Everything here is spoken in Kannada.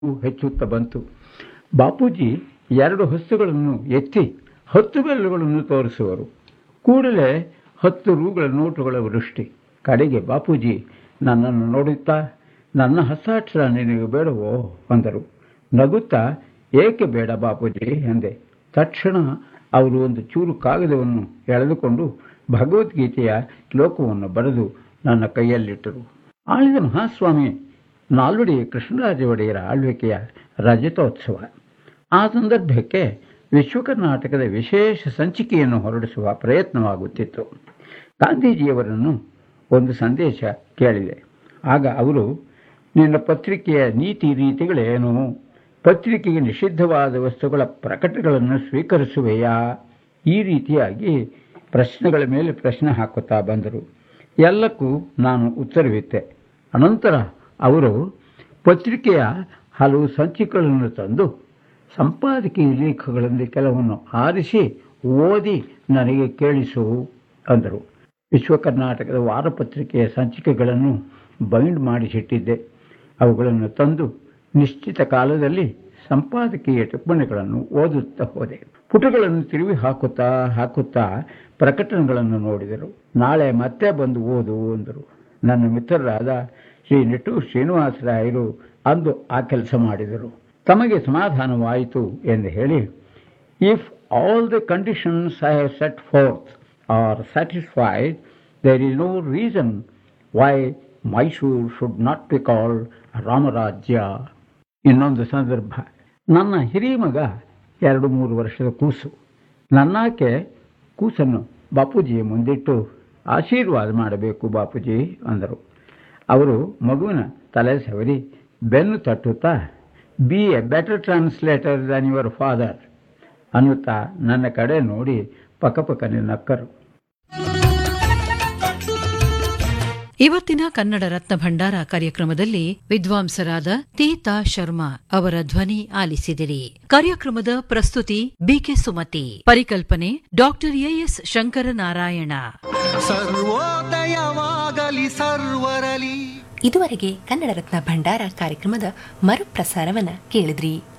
ಹೆಚ್ಚುತ್ತಾ ಬಂತು ಬಾಪೂಜಿ ಎರಡು ಹಸ್ತುಗಳನ್ನು ಎತ್ತಿ ಹತ್ತು ಬೆರಳುಗಳನ್ನು ತೋರಿಸುವರು ಕೂಡಲೇ ಹತ್ತು ರೂಗಳ ನೋಟುಗಳ ವೃಷ್ಟಿ ಕಡೆಗೆ ಬಾಪೂಜಿ ನನ್ನನ್ನು ನೋಡುತ್ತಾ ನನ್ನ ಹಸ್ತಾಕ್ಷರ ನಿನಗೆ ಬೇಡವೋ ಅಂದರು ನಗುತ್ತಾ ಏಕೆ ಬೇಡ ಬಾಪೂಜಿ ಎಂದೆ ತಕ್ಷಣ ಅವರು ಒಂದು ಚೂರು ಕಾಗದವನ್ನು ಎಳೆದುಕೊಂಡು ಭಗವದ್ಗೀತೆಯ ಶ್ಲೋಕವನ್ನು ಬರೆದು ನನ್ನ ಕೈಯಲ್ಲಿಟ್ಟರು ಆಳಿದ ಮಹಾಸ್ವಾಮಿ ನಾಲ್ವಡಿ ಕೃಷ್ಣರಾಜ ಒಡೆಯರ ಆಳ್ವಿಕೆಯ ರಜತೋತ್ಸವ ಆ ಸಂದರ್ಭಕ್ಕೆ ವಿಶ್ವಕರ್ನಾಟಕದ ವಿಶೇಷ ಸಂಚಿಕೆಯನ್ನು ಹೊರಡಿಸುವ ಪ್ರಯತ್ನವಾಗುತ್ತಿತ್ತು ಗಾಂಧೀಜಿಯವರನ್ನು ಒಂದು ಸಂದೇಶ ಕೇಳಿದೆ ಆಗ ಅವರು ನಿನ್ನ ಪತ್ರಿಕೆಯ ನೀತಿ ರೀತಿಗಳೇನು ಪತ್ರಿಕೆಗೆ ನಿಷಿದ್ಧವಾದ ವಸ್ತುಗಳ ಪ್ರಕಟಗಳನ್ನು ಸ್ವೀಕರಿಸುವೆಯಾ ಈ ರೀತಿಯಾಗಿ ಪ್ರಶ್ನೆಗಳ ಮೇಲೆ ಪ್ರಶ್ನೆ ಹಾಕುತ್ತಾ ಬಂದರು ಎಲ್ಲಕ್ಕೂ ನಾನು ಉತ್ತರವಿತ್ತೆ ಅನಂತರ ಅವರು ಪತ್ರಿಕೆಯ ಹಲವು ಸಂಚಿಕೆಗಳನ್ನು ತಂದು ಸಂಪಾದಕೀಯ ಲೇಖಗಳಲ್ಲಿ ಕೆಲವನ್ನು ಆರಿಸಿ ಓದಿ ನನಗೆ ಕೇಳಿಸು ಅಂದರು ವಿಶ್ವ ಕರ್ನಾಟಕದ ವಾರಪತ್ರಿಕೆಯ ಸಂಚಿಕೆಗಳನ್ನು ಬೈಂಡ್ ಮಾಡಿಸಿಟ್ಟಿದ್ದೆ ಅವುಗಳನ್ನು ತಂದು ನಿಶ್ಚಿತ ಕಾಲದಲ್ಲಿ ಸಂಪಾದಕೀಯ ಟಿಪ್ಪಣಿಗಳನ್ನು ಓದುತ್ತಾ ಹೋದೆ ಪುಟಗಳನ್ನು ತಿರುವಿ ಹಾಕುತ್ತಾ ಹಾಕುತ್ತಾ ಪ್ರಕಟಣೆಗಳನ್ನು ನೋಡಿದರು ನಾಳೆ ಮತ್ತೆ ಬಂದು ಓದು ಅಂದರು ನನ್ನ ಮಿತ್ರರಾದ ಶ್ರೀ ನಿಟ್ಟೂರು ಶ್ರೀನಿವಾಸರಾಯರು ಅಂದು ಆ ಕೆಲಸ ಮಾಡಿದರು ತಮಗೆ ಸಮಾಧಾನವಾಯಿತು ಎಂದು ಹೇಳಿ if all the conditions I have set forth are satisfied there is no reason why Mysore should not be called Ramarajya ಇನ್ನೊಂದು ಸಂದರ್ಭ ನನ್ನ ಹಿರಿಯ ಮಗ ಎರಡು ಮೂರು ವರ್ಷದ ಕೂಸು ನನ್ನಾಕೆ ಕೂಸನ್ನು ಬಾಪೂಜಿಯ ಮುಂದಿಟ್ಟು ಆಶೀರ್ವಾದ ಮಾಡಬೇಕು ಬಾಪೂಜಿ ಅಂದರು ಅವರು ಮಗುವಿನ ತಲೆ ಸವರಿ ಬೆನ್ನು ತಟ್ಟುತ್ತಾ be a better translator than your father ಅನ್ನುತ್ತಾ ನನ್ನ ಕಡೆ ನೋಡಿ ಪಕ್ಕಪಕ್ಕನೆ ನಕ್ಕರು ಇವತ್ತಿನ ಕನ್ನಡ ರತ್ನ ಭಂಡಾರ ಕಾರ್ಯಕ್ರಮದಲ್ಲಿ ವಿದ್ವಾಂಸರಾದ ತೀತಾ ಶರ್ಮಾ ಅವರ ಧ್ವನಿ ಆಲಿಸಿದಿರಿ ಕಾರ್ಯಕ್ರಮದ ಪ್ರಸ್ತುತಿ ಬಿಕೆ ಸುಮತಿ ಪರಿಕಲ್ಪನೆ ಡಾಕ್ಟರ್ ಎಎಸ್ ಶಂಕರನಾರಾಯಣ ಸರ್ವೋದಯವಾಗಲಿ ಸರ್ವರಲಿ ಇದುವರೆಗೆ ಕನ್ನಡ ರತ್ನ ಭಂಡಾರ ಕಾರ್ಯಕ್ರಮದ ಮರುಪ್ರಸಾರವನ್ನ ಕೇಳಿದ್ರಿ